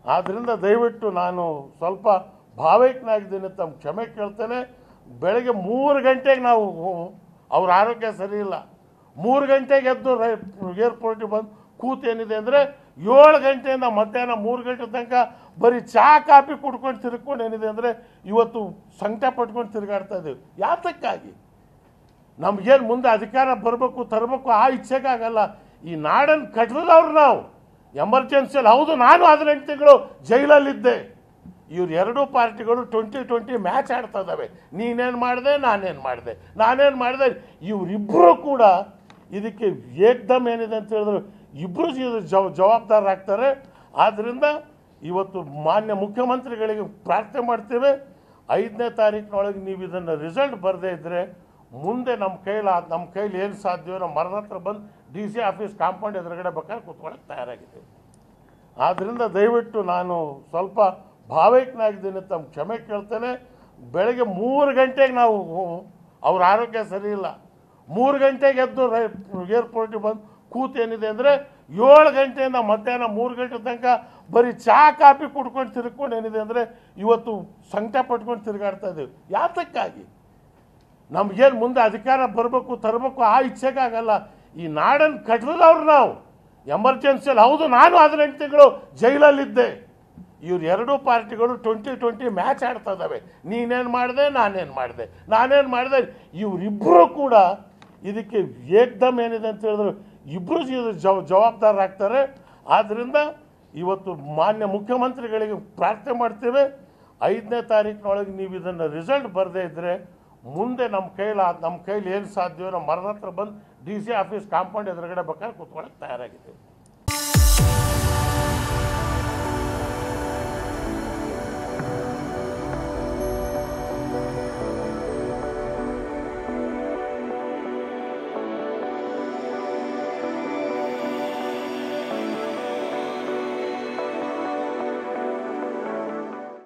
ಆದ್ದರಿಂದ ದಯವಿಟ್ಟು ನಾನು ಸ್ವಲ್ಪ ಭಾವೈಕ್ಯನಾಗಿದ್ದೀನಿ ತಮ್ಮ ಕ್ಷಮೆ ಕೇಳ್ತೇನೆ ಬೆಳಗ್ಗೆ ಮೂರು ಗಂಟೆಗೆ ನಾವು ಅವ್ರ ಆರೋಗ್ಯ ಸರಿ ಇಲ್ಲ ಮೂರು ಗಂಟೆಗೆ ಎದ್ದು ರೈ ಏರ್ಪೋರ್ಟಿಗೆ ಬಂದು ಕೂತ್ ಏನಿದೆ ಅಂದರೆ ಏಳು ಗಂಟೆಯಿಂದ ಮಧ್ಯಾಹ್ನ ಮೂರು ಗಂಟೆ ತನಕ ಬರೀ ಚಹಾ ಕಾಫಿ ಕುಡ್ಕೊಂಡು ತಿರ್ಕೊಂಡು ಏನಿದೆ ಅಂದರೆ ಇವತ್ತು ಸಂಕಟ ಪಟ್ಕೊಂಡು ತಿರುಗಾಡ್ತಾ ಇದ್ದೀವಿ ಯಾತಕ್ಕಾಗಿ ನಮ್ಗೇನು ಮುಂದೆ ಅಧಿಕಾರ ಬರಬೇಕು ತರಬೇಕು ಆ ಇಚ್ಛೆಗಾಗಲ್ಲ ಈ ನಾಡನ್ನು ಕಟ್ಟದವ್ರು ನಾವು ಎಮರ್ಜೆನ್ಸಿಯಲ್ಲಿ ಹೌದು ನಾನು ಹದಿನೆಂಟು ತಿಂಗಳು ಜೈಲಲ್ಲಿದ್ದೆ ಇವ್ರು ಎರಡೂ ಪಾರ್ಟಿಗಳು ಟ್ವೆಂಟಿ ಟ್ವೆಂಟಿ ಮ್ಯಾಚ್ ಆಡ್ತಾ ಇದ್ದಾವೆ ನೀನೇನು ಮಾಡಿದೆ ನಾನೇನು ಮಾಡಿದೆ ನಾನೇನು ಮಾಡಿದೆ ಇವರಿಬ್ಬರು ಕೂಡ ಇದಕ್ಕೆ ಏಕ್ದಮ್ ಏನಿದೆ ಅಂತ ಹೇಳಿದ್ರು ಇಬ್ಬರು ಜವ ಜವಾಬ್ದಾರರಾಗ್ತಾರೆ ಆದ್ದರಿಂದ ಇವತ್ತು ಮಾನ್ಯ ಮುಖ್ಯಮಂತ್ರಿಗಳಿಗೆ ಪ್ರಾರ್ಥನೆ ಮಾಡ್ತೇವೆ ಐದನೇ ತಾರೀಕಿನೊಳಗೆ ನೀವು ಇದನ್ನು ರಿಸಲ್ಟ್ ಬರದೇ ಇದ್ದರೆ ಮುಂದೆ ನಮ್ಮ ಕೈಲಿ ನಮ್ಮ ಕೈಲಿ ಏನು ಸಾಧ್ಯವೋ ನಮ್ಮ ಮರದ ಹತ್ರ ಬಂದು ಡಿ ಸಿ ಆಫೀಸ್ ಕಾಂಪೌಂಡ್ ಎದುರುಗಡೆ ಬೇಕಾದ್ರೆ ಕೂತ್ಕೊಳ್ಳೋಕೆ ತಯಾರಾಗಿದ್ದೀವಿ ಆದ್ದರಿಂದ ದಯವಿಟ್ಟು ನಾನು ಸ್ವಲ್ಪ ಭಾವೈಕ್ಯನಾಗಿದ್ದೀನಿ ತಮ್ಮ ಕ್ಷಮೆ ಕೇಳ್ತೇನೆ ಬೆಳಗ್ಗೆ ಮೂರು ಗಂಟೆಗೆ ನಾವು ಅವ್ರ ಆರೋಗ್ಯ ಸರಿ ಇಲ್ಲ ಮೂರು ಗಂಟೆಗೆ ಎದ್ದು ರೈ ಏರ್ಪೋರ್ಟಿಗೆ ಬಂದು ಕೂತ್ ಏನಿದೆ ಅಂದರೆ ಏಳು ಗಂಟೆಯಿಂದ ಮಧ್ಯಾಹ್ನ ಮೂರು ಗಂಟೆ ತನಕ ಬರೀ ಚಹಾ ಕಾಫಿ ಕುಡ್ಕೊಂಡು ತಿರ್ಕೊಂಡು ಏನಿದೆ ಅಂದರೆ ಇವತ್ತು ಸಂಕಟ ಪಟ್ಕೊಂಡು ತಿರುಗಾಡ್ತಾ ಇದ್ದೀವಿ ಯಾತಕ್ಕಾಗಿ ನಮ್ಗೇನು ಮುಂದೆ ಅಧಿಕಾರ ಬರಬೇಕು ತರಬೇಕು ಆ ಇಚ್ಛೆಗಾಗಲ್ಲ ಈ ನಾಡನ್ನು ಕಟ್ಟದವ್ರು ನಾವು ಎಮರ್ಜೆನ್ಸಿಯಲ್ಲಿ ಹೌದು ನಾನು ಹದಿನೆಂಟು ತಿಂಗಳು ಜೈಲಲ್ಲಿದ್ದೆ ಇವ್ರು ಎರಡೂ ಪಾರ್ಟಿಗಳು ಟ್ವೆಂಟಿ ಟ್ವೆಂಟಿ ಮ್ಯಾಚ್ ಆಡ್ತಾ ಇದ್ದಾವೆ ನೀನೇನು ಮಾಡಿದೆ ನಾನೇನು ಮಾಡಿದೆ ನಾನೇನು ಮಾಡಿದೆ ಇವರಿಬ್ಬರು ಕೂಡ ಇದಕ್ಕೆ ಏಕ್ದಮ್ ಏನಿದೆ ಅಂತ ಹೇಳಿದ್ರು ಇಬ್ಬರು ಜವ ಜವಾಬ್ದಾರರಾಗ್ತಾರೆ ಆದ್ದರಿಂದ ಇವತ್ತು ಮಾನ್ಯ ಮುಖ್ಯಮಂತ್ರಿಗಳಿಗೆ ಪ್ರಾರ್ಥನೆ ಮಾಡ್ತೇವೆ ಐದನೇ ತಾರೀಕಿನೊಳಗೆ ನೀವು ಇದನ್ನು ರಿಸಲ್ಟ್ ಬರದೇ ಇದ್ದರೆ ಮುಂದೆ ನಮ್ಮ ಕೈಲಿ ನಮ್ಮ ಕೈಲಿ ಏನು ಸಾಧ್ಯವೋ ನಮ್ಮ ಮರದ ಹತ್ರ ಬಂದು ಡಿ ಸಿ ಆಫೀಸ್ ಕಾಂಪೌಂಡ್ ಎದುರುಗಡೆ ಬೇಕಾದ್ರೆ ಕೂತ್ಕೊಳ್ಳೋಕೆ ತಯಾರಾಗಿದ್ದೀವಿ